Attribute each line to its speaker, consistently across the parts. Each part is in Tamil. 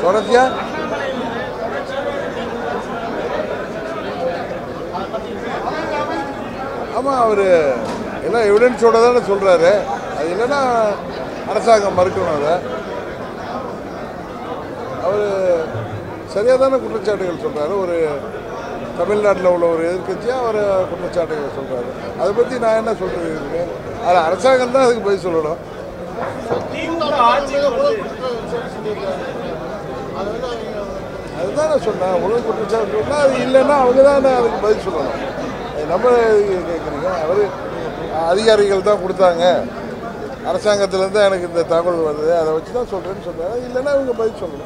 Speaker 1: தொடர்ச்சியா ஆமாம் அவர் எல்லாம் எவிடன்ஸோட தானே சொல்கிறாரு அது இல்லைன்னா அரசாங்கம் மறுக்கணும் அதை அவர் சரியாக தானே குற்றச்சாட்டுகள் சொல்கிறாரு ஒரு தமிழ்நாட்டில் உள்ள ஒரு எதிர்க்கட்சியாக அவர் குற்றச்சாட்டுகள் சொல்கிறாரு அதை பற்றி நான் என்ன சொல்கிறது இருக்கு அது அரசாங்கம் தான் அதுக்கு பதில் சொல்லணும்
Speaker 2: திமுக ஆட்சிக்கு வந்து
Speaker 1: அதுதான் நான் சொன்னேன் ஒழுங்கு குற்றச்சாட்டு சொன்னால் அது இல்லைன்னா அவங்க தான் அதுக்கு பதில் சொல்லணும் அது நம்ம எதுக்கு கேட்குறீங்க அவர் அதிகாரிகள் தான் கொடுத்தாங்க அரசாங்கத்திலேருந்து தான் எனக்கு இந்த தகவல் வருது அதை வச்சு தான் சொல்கிறேன்னு சொன்னாங்க இல்லைன்னா அவங்க பதில் சொல்லணும்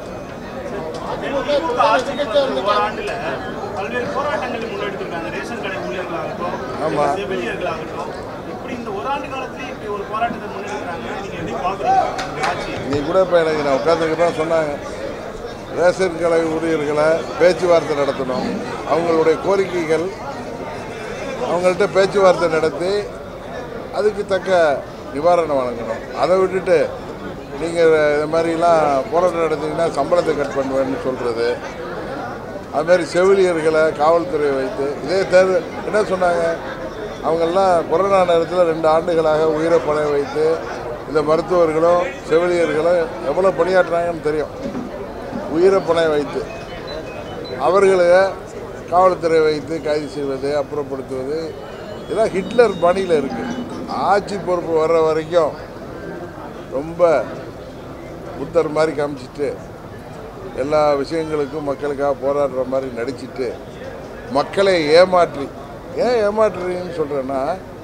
Speaker 2: திமுக ஆட்சிக்கு வந்து ஒரு ஆண்டுல பல்வேறு போராட்டங்களை முன்னெடுத்திருக்காங்க ரேஷன் கடை ஊழியர்களாகட்டும்
Speaker 1: ஆமா.
Speaker 2: செவிலியர்களாகட்டும் இப்படி இந்த ஒரு ஆண்டு காலத்திலேயே இப்படி ஒரு போராட்டத்தை முன்னெடுக்கிறாங்க நீங்க எப்படி பாக்குறீங்க ஆட்சி
Speaker 1: நீ கூட இப்போ எனக்கு நான் உட்காந்துருக்கு தான் சொன்னாங்க ரேஷன் கடை ஊழியர்களை பேச்சுவார்த்தை நடத்தணும் அவங்களுடைய கோரிக்கைகள் அவங்கள்ட்ட பேச்சுவார்த்தை நடத்தி அதுக்கு தக்க நிவாரணம் வழங்கணும் அதை விட்டுட்டு நீங்கள் இது மாதிரிலாம் போராட்டம் நடத்திங்கன்னா சம்பளத்தை கட் பண்ணுவேன்னு சொல்கிறது அதுமாரி செவிலியர்களை காவல்துறை வைத்து இதே தேர்தல் என்ன சொன்னாங்க அவங்கெல்லாம் கொரோனா நேரத்தில் ரெண்டு ஆண்டுகளாக உயிரை பணைய வைத்து இந்த மருத்துவர்களும் செவிலியர்களும் எவ்வளோ பணியாற்றுறாங்கன்னு தெரியும் உயிரை பணைய வைத்து அவர்களை காவல்துறை வைத்து கைது செய்வது அப்புறப்படுத்துவது இதெல்லாம் ஹிட்லர் பணியில் இருக்குது ஆட்சி பொறுப்பு வர்ற வரைக்கும் ரொம்ப புத்தர் மாதிரி காமிச்சிட்டு எல்லா விஷயங்களுக்கும் மக்களுக்காக போராடுற மாதிரி நடிச்சிட்டு மக்களை ஏமாற்றி ஏன் ஏமாற்றுறீங்கன்னு சொல்கிறேன்னா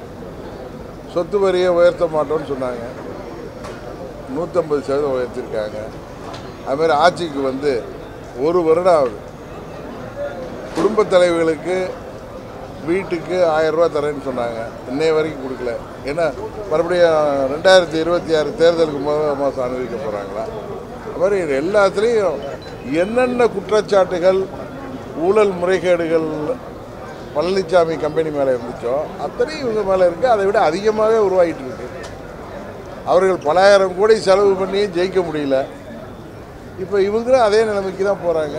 Speaker 1: சொத்து வரியை உயர்த்த மாட்டோம்னு சொன்னாங்க நூற்றம்பது சதவீதம் உயர்த்திருக்காங்க அதுமாதிரி ஆட்சிக்கு வந்து ஒரு வருடம் ஆகுது குடும்பத் தலைவர்களுக்கு வீட்டுக்கு ஆயிரம் ரூபாய் தரேன்னு சொன்னாங்க இன்னைய வரைக்கும் கொடுக்கல ஏன்னா மறுபடியும் ரெண்டாயிரத்தி இருபத்தி ஆறு தேர்தலுக்கு முதல் மாதம் அனுபவிக்க போகிறாங்களா அது மாதிரி இது எல்லாத்துலேயும் என்னென்ன குற்றச்சாட்டுகள் ஊழல் முறைகேடுகள் பழனிசாமி கம்பெனி மேலே இருந்துச்சோ அத்தனையும் இவங்க மேலே இருக்குது அதை விட அதிகமாகவே உருவாகிட்டு இருக்கு அவர்கள் பலாயிரம் கோடி செலவு பண்ணி ஜெயிக்க முடியல இப்போ இவங்களும் அதே நிலைமைக்கு தான் போகிறாங்க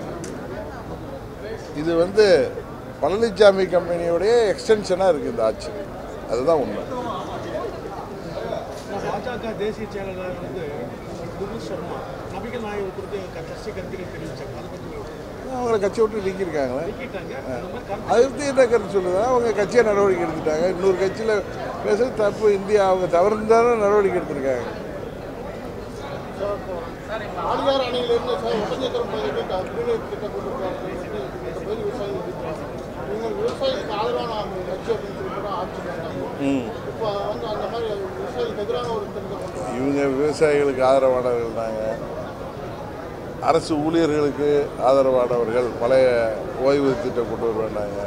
Speaker 1: இது வந்து பழனிசாமி கம்பெனியோடைய எக்ஸ்டென்ஷனாக இருக்குது இந்த ஆட்சி அதுதான் உண்மை
Speaker 3: பாஜக தேசிய செயலாளர் வந்து குரு சர்மா நபிகள் நாயகர் குறித்து கட்சி கருத்துக்கள் தெரிவிச்சாங்க அதை பற்றி
Speaker 1: அவங்கள கட்சி விட்டு நீக்கியிருக்காங்களே
Speaker 3: நீக்கிட்டாங்க அந்த மாதிரி கருத்து
Speaker 1: அது பற்றி என்ன கருத்து சொல்லுதா அவங்க கட்சியை நடவடிக்கை எடுத்துட்டாங்க இன்னொரு கட்சியில் பேசுறது தப்பு இந்தியா அவங்க தவறுந்தான நடவடிக்கை எடுத்திருக்காங்க
Speaker 4: ஆளுநர் அணையிலிருந்து சார் ஒட்டஞ்சத்திரம் பகுதிக்கு குடிநீர் திட்டம் கொண்டு போகிறாங்க இந்த பகுதி விவசாயிகள் இருக்கிறாங்க இவங்க விவசாயிகளுக்கு ஆதரவான கட்சி அப்படின்னு சொல்லி கூட ஆட்சி பண்ணாங்க
Speaker 1: ம்
Speaker 4: இப்போ வந்து அந்த மாதிரி விவசாயிகளுக்கு எதிரான ஒரு திட்டம் கொண்டு வராங்க.
Speaker 1: இவங்க விவசாயிகளுக்கு ஆதரவானவர்கள் தாங்க அரசு ஊழியர்களுக்கு ஆதரவானவர்கள் பழைய ஓய்வு திட்டம் கொண்டு வர வேண்டாங்க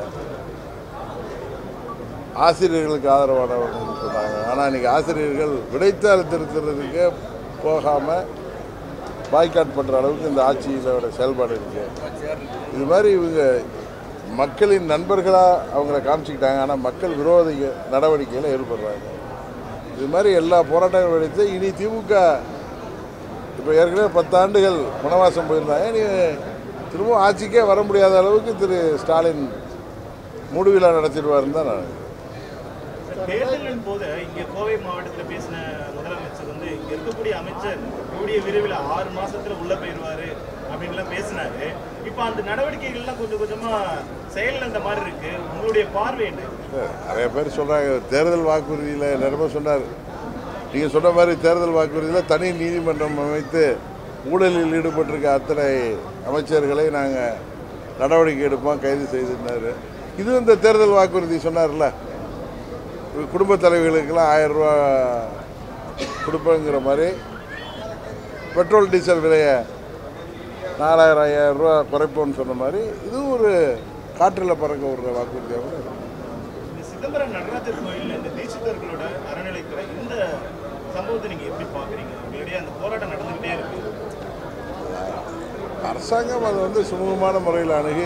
Speaker 1: ஆசிரியர்களுக்கு ஆதரவானவர்கள் சொன்னாங்க ஆனால் இன்றைக்கி ஆசிரியர்கள் விடைத்தாள் திருத்துறதுக்கே போகாமல் பாய்காட் பண்ணுற அளவுக்கு இந்த ஆட்சியிலோட செயல்பாடு இருக்குது இது மாதிரி இவங்க மக்களின் நண்பர்களாக அவங்கள காமிச்சிக்கிட்டாங்க ஆனால் மக்கள் விரோத நடவடிக்கையில் ஈடுபடுறாங்க இது மாதிரி எல்லா போராட்டங்களும் எடுத்து இனி திமுக இப்போ ஏற்கனவே பத்தாண்டுகள் வனவாசம் போயிருந்தாங்க நீ திரும்பவும் ஆட்சிக்கே வர முடியாத அளவுக்கு திரு ஸ்டாலின் மூடுவிழா நடத்திடுவாருன்னு தான் நான்
Speaker 2: தேர்தலின் போது இங்க கோவை மாவட்டத்தில் பேசின முதலமைச்சர் வந்து இங்க இருக்கக்கூடிய அமைச்சர் கூடிய விரைவில் ஆறு மாசத்துல உள்ள போயிடுவாரு அப்படின்லாம் பேசினாரு இப்ப அந்த நடவடிக்கைகள்லாம் கொஞ்சம் கொஞ்சமா செயல் அந்த மாதிரி இருக்கு உங்களுடைய பார்வை என்ன
Speaker 1: நிறைய பேர் சொல்கிறாங்க தேர்தல் வாக்குறுதியில் நிரம்ப சொன்னார் நீங்கள் சொன்ன மாதிரி தேர்தல் வாக்குறுதியில் தனி நீதிமன்றம் அமைத்து ஊழலில் ஈடுபட்டிருக்க அத்தனை அமைச்சர்களை நாங்கள் நடவடிக்கை எடுப்போம் கைது செய்திருந்தார் இது இந்த தேர்தல் வாக்குறுதி சொன்னார்ல குடும்ப தலைவர்களுக்கெல்லாம் ஆயிரம் ரூபா கொடுப்பேங்கிற மாதிரி பெட்ரோல் டீசல் விலையை நாலாயிரம் ஐயாயிரம் ரூபா குறைப்போம்னு சொன்ன மாதிரி இதுவும் ஒரு காற்றில் பறக்க விடுற வாக்குறுதியாக கூட இருக்கு.
Speaker 2: இந்த சிதம்பரம் நடராஜர் கோயில்ல இந்த தீட்சிதர்களோட அறநிலைத்துறை இந்த சம்பவத்தை நீங்க எப்படி பாக்குறீங்க உங்களுடைய அந்த போராட்டம் நடந்துகிட்டே இருக்கு
Speaker 1: அரசாங்கம் அதை வந்து சுமூகமான முறையில் அணுகி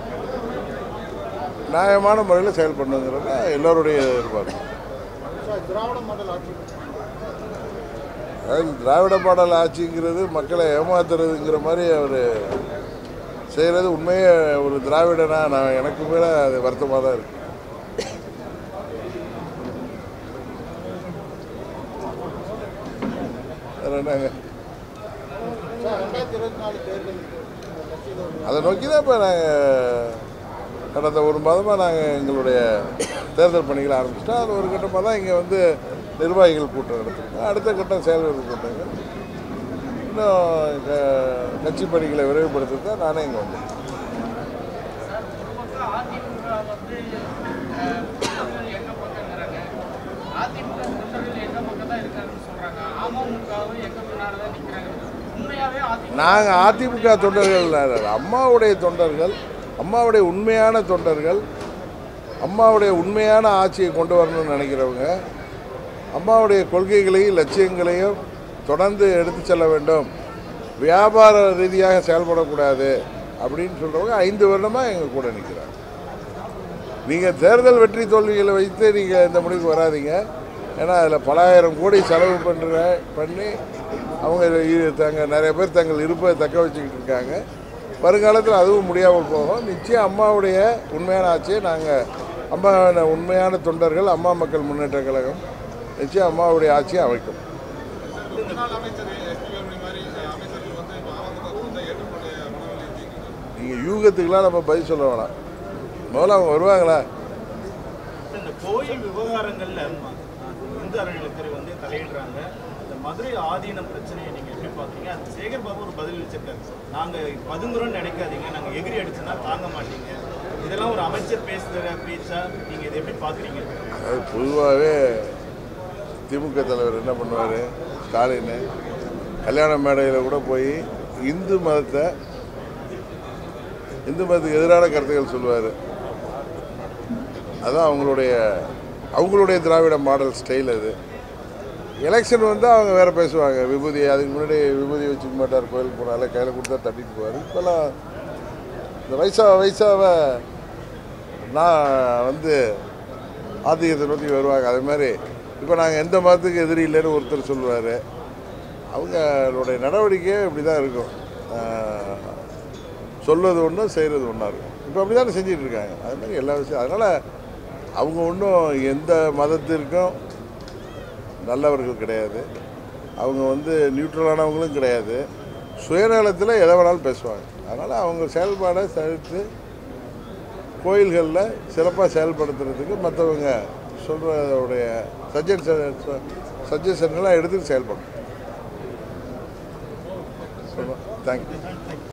Speaker 1: நியாயமான முறையில் செயல்படணுங்கிறத எல்லோருடைய எதிர்பார்ப்பு
Speaker 4: சார் திராவிட மாடல் ஆட்சி
Speaker 1: அதாவது திராவிட பாடல் ஆட்சிங்கிறது மக்களை ஏமாத்துறதுங்கிற மாதிரி அவர் செய்கிறது உண்மையே ஒரு திராவிடனா நான் எனக்கு மேலே அது வருத்தமாக தான் இருக்கு வேற என்னங்க
Speaker 4: சார் ரெண்டாயிரத்தி இருபத்தி நாலு தேர்தலுக்கு உங்கள் கட்சியில் ஒரு
Speaker 1: அதை நோக்கி தான் இப்போ நாங்கள் கடந்த ஒரு மாதமாக நாங்கள் எங்களுடைய தேர்தல் பணிகளை ஆரம்பிச்சிட்டோம் அது ஒரு கட்டமாக தான் இங்கே வந்து நிர்வாகிகள் கூட்டம் நடத்திருக்கோம் அடுத்த கட்டம் செயல்வர்கள் கூட்டங்கள் இன்னும் க- கட்சி பணிகளை விரைவுபடுத்த தான் நானே இங்கே வந்தேன்
Speaker 5: சார், ஒரு பக்கம் அதிமுக வந்து அஹ், தொண்டர்கள் எங்க பக்கங்கிறாங்க. அதிமுக தொண்டர்கள் எங்க பக்கம் தான் இருக்காங்கன்னு சொல்றாங்க அமமுகவும் எங்க பின்னால தான் நிக்கிறாங்க உண்மையாவே அதிமுக
Speaker 1: நாங்கள் அதிமுக தொண்டர்கள் இல்ல, அம்மாவுடைய தொண்டர்கள் அம்மாவுடைய உண்மையான தொண்டர்கள் அம்மாவுடைய உண்மையான ஆட்சியை கொண்டு வரணும்னு நினைக்கிறவங்க அம்மாவுடைய கொள்கைகளையும் லட்சியங்களையும் தொடர்ந்து எடுத்து செல்ல வேண்டும் வியாபார ரீதியாக செயல்படக்கூடாது அப்படின்னு சொல்கிறவங்க ஐந்து வருடமாக எங்கள் கூட நிற்கிறாங்க நீங்கள் தேர்தல் வெற்றி தோல்விகளை வைத்து நீங்கள் இந்த முடிவுக்கு வராதீங்க ஏன்னா அதில் பலாயிரம் கோடி செலவு பண்ணுற பண்ணி அவங்க இ- தங்க நிறைய பேர் தங்கள் இருப்பை தக்க வச்சுக்கிட்டு இருக்காங்க வருங்காலத்தில் அதுவும் முடியாமல் போகும் நிச்சயம் அம்மாவுடைய உண்மையான ஆட்சியை நாங்கள் அம்மா உண்மையான தொண்டர்கள் அம்மா மக்கள் முன்னேற்ற கழகம் நிச்சயம் அம்மாவுடைய ஆட்சியை அமைக்கும் நீங்கள் யூகத்துக்கெலாம் நம்ம பதில் சொல்ல வேணாம் முதல்ல அவங்க வருவாங்களா
Speaker 2: இந்த கோயில் விவகாரங்கள்ல ம- இந்து அறநிலையத்துறை வந்து தலையிடுறாங்க இந்த மதுரை ஆதீனம் பிரச்சனையை நீங்க எப்படி பாக்குறீங்க அது சேகர் பாபு ஒரு பதில் வச்சிருக்காரு நாங்க பதுங்குறோம்னு நினைக்காதீங்க நாங்க எகிரி அடிச்சோன்னா தாங்க மாட்டீங்க இதெல்லாம் ஒரு அமைச்சர் பேசுகிற பேச்சா நீங்க இதை எப்படி பாக்குறீங்க
Speaker 1: அதாவது பொதுவாகவே திமுக தலைவர் என்ன பண்ணுவார் ஸ்டாலின் கல்யாண மேடையில் கூட போய் இந்து மதத்தை இந்து மதத்துக்கு எதிரான கருத்துக்கள் சொல்லுவார் அதான் அவங்களுடைய அவங்களுடைய திராவிட மாடல் ஸ்டைல் அது எலெக்ஷன் வந்து அவங்க வேறு பேசுவாங்க விபூதி அதுக்கு முன்னாடி விபூதி வச்சுக்க மாட்டார் கோயிலுக்கு போனால கையில் கொடுத்தா தட்டிட்டு போவார் இப்போல்லாம் இந்த வயசா வயசாவை நான் வந்து ஆத்திகத்தை நோக்கி வருவாங்க அதே மாதிரி இப்போ நாங்கள் எந்த மதத்துக்கு எதிரி இல்லைன்னு ஒருத்தர் சொல்லுவார் அவங்களுடைய நடவடிக்கையே இப்படி தான் இருக்கும் ஆஹ், சொல்வது ஒன்று செய்கிறது ஒன்றா இருக்கும் இப்போ அப்படி தானே செஞ்சிட்டு இருக்காங்க அது மாதிரி எல்லா விஷயம் அதனால் அவங்க ஒன்றும் எந்த மதத்திற்கும் நல்லவர்கள் கிடையாது அவங்க வந்து நியூட்ரலானவங்களும் கிடையாது சுயநலத்தில் எதை வேணாலும் பேசுவாங்க அதனால் அவங்க செயல்பாடை தவிர்த்து கோயில்களில் சிறப்பாக செயல்படுத்துறதுக்கு மற்றவங்க சொல்கிறதோடைய சஜஷன் சஜஷன்களை எடுத்து செயல்படணும் தேங்க்யூ